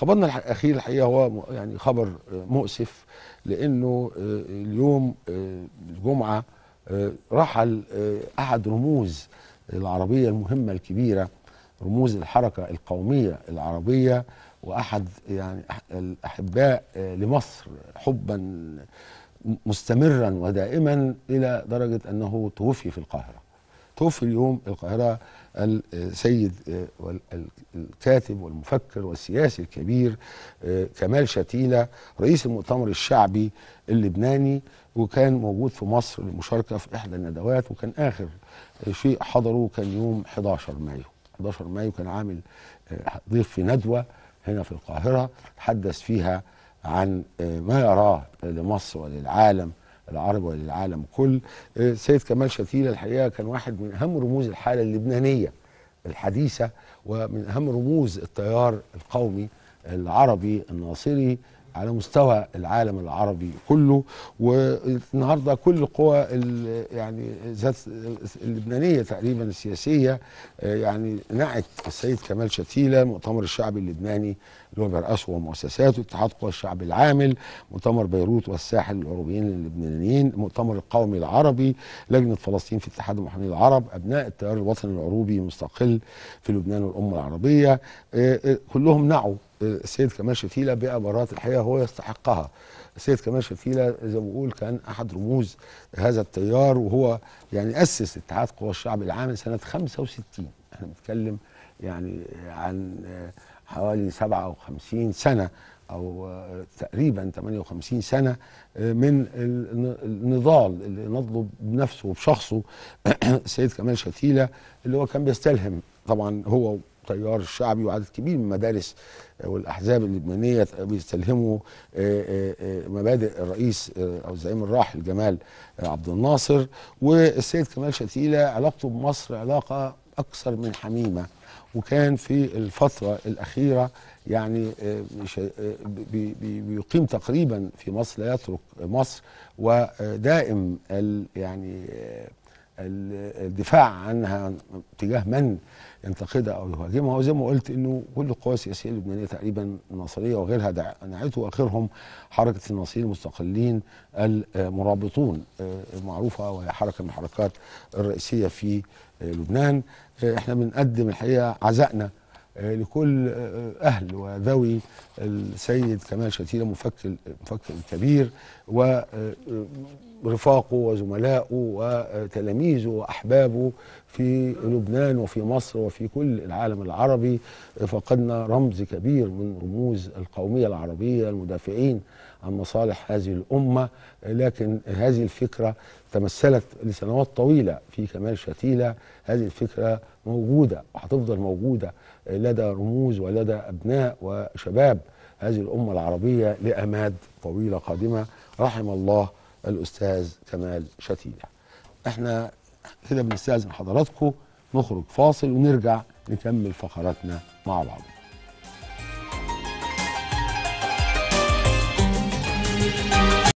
خبرنا الح- الاخير الحقيقه هو م- يعني خبر آه، مؤسف لانه آه، اليوم آه، الجمعه آه، رحل آه، احد رموز العربيه المهمه الكبيره رموز الحركه القوميه العربيه واحد يعني أح- الاحباء آه، لمصر حبا مستمرا ودائما الى درجه انه توفي في القاهره. توفي اليوم القاهره السيد آه، وال- ال- الكاتب والمفكر والسياسي الكبير آه، كمال شتيله رئيس المؤتمر الشعبي اللبناني وكان موجود في مصر للمشاركه في احدى الندوات وكان اخر شيء حضره كان يوم 11 مايو 11 مايو كان عامل آه، ضيف في ندوه هنا في القاهره تحدث فيها عن آه، ما يراه لمصر وللعالم العربي وللعالم كل آه، السيد كمال شتيله الحقيقه كان واحد من اهم رموز الحاله اللبنانيه الحديثه ومن اهم رموز التيار القومي العربي الناصري على مستوى العالم العربي كله والنهارده كل القوى ال- يعني ذات اللبنانيه تقريبا السياسيه آه، يعني نعت السيد كمال شتيله المؤتمر الشعبي اللبناني اللي هو بيرأسه ومؤسساته اتحاد قوى الشعب العامل مؤتمر بيروت والساحل العروبيين اللبنانيين المؤتمر القومي العربي لجنه فلسطين في اتحاد المحامين العرب ابناء التيار الوطني العروبي المستقل في لبنان والامه العربيه آه، آه، كلهم نعوا آه، السيد كمال شتيله بعبارات الحقيقه هو يستحقها السيد كمال شتيله زي ما بقول كان احد رموز هذا التيار وهو يعني اسس اتحاد قوى الشعب العامل سنه 65 احنا بنتكلم يعني عن آه، حوالي 57 سنه او آه، تقريبا 58 سنه آه، من الن- النضال اللي نضله بنفسه وبشخصه السيد كمال شتيله اللي هو كان بيستلهم طبعا هو التيار الشعبي وعدد كبير من المدارس آه، والاحزاب اللبنانيه بيستلهموا آه، آه، آه، مبادئ الرئيس آه، او الزعيم الراحل جمال آه، عبد الناصر والسيد كمال شتيله علاقته بمصر علاقه اكثر من حميمه وكان في الفتره الاخيره يعني آه، مش- آه، بي- بي- بيقيم تقريبا في مصر لا يترك مصر ودائم ال- يعني آه، ال- الدفاع عنها تجاه من ينتقدها او يهاجمها وزي ما قلت انه كل القوى السياسيه اللبنانيه تقريبا الناصريه وغيرها دع- نعته واخرهم حركه الناصريين المستقلين المرابطون آه، المعروفه وهي حركه من الحركات الرئيسيه في آه، لبنان آه، احنا بنقدم الحقيقه عزائنا آه، لكل آه، اهل وذوي السيد كمال شتيله مفكر مفكر كبير ورفاقه وزملائه وتلاميذه واحبابه في لبنان وفي مصر وفي كل العالم العربي فقدنا رمز كبير من رموز القوميه العربيه المدافعين عن مصالح هذه الامه لكن هذه الفكره تمثلت لسنوات طويله في كمال شتيله هذه الفكره موجوده وهتفضل موجوده لدى رموز ولدى ابناء وشباب هذه الامه العربيه لاماد طويله قادمه رحم الله الاستاذ كمال شتيله. احنا كده بنستاذن حضراتكم نخرج فاصل ونرجع نكمل فقراتنا مع بعض.